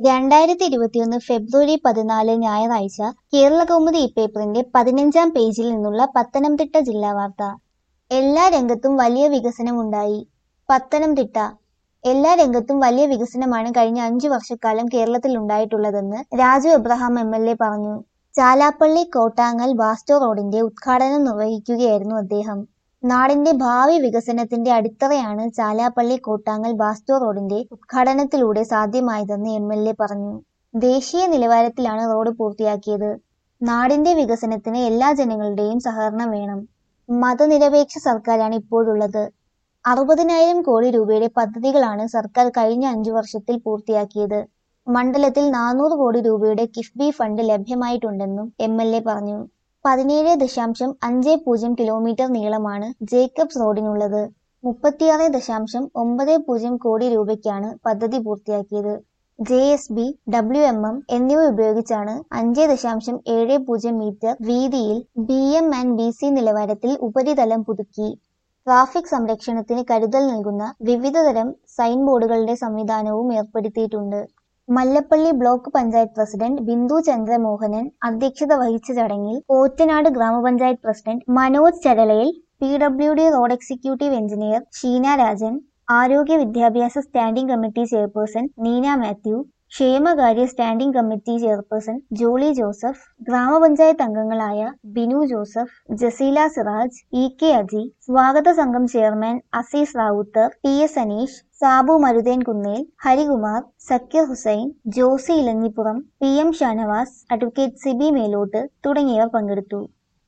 രണ്ടായിരത്തി ഇരുപത്തിയൊന്ന് ഫെബ്രുവരി പതിനാല് ഞായറാഴ്ച കേരളകൗമുദി ഇപ്പേപ്പറിന്റെ പതിനഞ്ചാം പേജിൽ നിന്നുള്ള പത്തനംതിട്ട ജില്ലാ വാർത്ത എല്ലാ രംഗത്തും വലിയ വികസനമുണ്ടായി പത്തനംതിട്ട എല്ലാ രംഗത്തും വലിയ വികസനമാണ് കഴിഞ്ഞ അഞ്ചു വർഷക്കാലം കേരളത്തിൽ ഉണ്ടായിട്ടുള്ളതെന്ന് Raju Abraham M L A പറഞ്ഞു ചാലാപ്പള്ളി കോട്ടാങ്ങൽ വാസ്റ്റോ റോഡിന്റെ ഉദ്ഘാടനം നിർവഹിക്കുകയായിരുന്നു അദ്ദേഹം നാടിന്റെ ഭാവി വികസനത്തിന്റെ അടിത്തറയാണ് ചാലാപ്പള്ളി കോട്ടാങ്ങൽ വാസ്റ്റോ റോഡിന്റെ ഉദ്ഘാടനത്തിലൂടെ സാധ്യമായതെന്ന് എം എൽ എ പറഞ്ഞു ദേശീയ നിലവാരത്തിലാണ് റോഡ് പൂർത്തിയാക്കിയത് നാടിന്റെ വികസനത്തിന് എല്ലാ ജനങ്ങളുടെയും സഹകരണം വേണം മതനിരപേക്ഷ സർക്കാരാണ് ഇപ്പോഴുള്ളത് അറുപതിനായിരം കോടി രൂപയുടെ പദ്ധതികളാണ് സർക്കാർ കഴിഞ്ഞ അഞ്ചു വർഷത്തിൽ പൂർത്തിയാക്കിയത് മണ്ഡലത്തിൽ നാനൂറ് കോടി രൂപയുടെ കിഫ്ബി ഫണ്ട് ലഭ്യമായിട്ടുണ്ടെന്നും എം എൽ എ പറഞ്ഞു പതിനേഴ് ദശാംശം അഞ്ച് പൂജ്യം കിലോമീറ്റർ നീളമാണ് ജേക്കബ്സ് റോഡിനുള്ളത് മുപ്പത്തിയാറ് ദശാംശം ഒമ്പത് പൂജ്യം കോടി രൂപയ്ക്കാണ് പദ്ധതി പൂർത്തിയാക്കിയത് J S B W M M എന്നിവ ഉപയോഗിച്ചാണ് അഞ്ച് ദശാംശം ഏഴ് പൂജ്യം മീറ്റർ വീതിയിൽ B M and B C നിലവാരത്തിൽ ഉപരിതലം പുതുക്കി ട്രാഫിക് സംരക്ഷണത്തിന് കരുതൽ നൽകുന്ന വിവിധതരം സൈൻ ബോർഡുകളുടെ സംവിധാനവും ഏർപ്പെടുത്തിയിട്ടുണ്ട് മല്ലപ്പള്ളി ബ്ലോക്ക് പഞ്ചായത്ത് പ്രസിഡന്റ് ബിന്ദു ചന്ദ്രമോഹനൻ അധ്യക്ഷത വഹിച്ച ചടങ്ങിൽ Pottanad grama panchayat president Manoj Charalayil P W D road executive engineer Sheena Rajan ആരോഗ്യ വിദ്യാഭ്യാസ standing committee chairperson Neena Mathew ക്ഷേമകാര്യ standing committee chairperson Jolly Joseph grama panchayat അംഗങ്ങളായ ബിനു ജോസഫ് ജസീല സിറാജ് ഇ കെ അജി സ്വാഗത സംഘം chairman Azeez Ravuthar T S Aneesh Sabu Maruthen Kunnel Harikumar Zakir Hussain Josy Elanjippuram P M Shanavas advocate Siby മേലോട്ട് തുടങ്ങിയവർ പങ്കെടുത്തു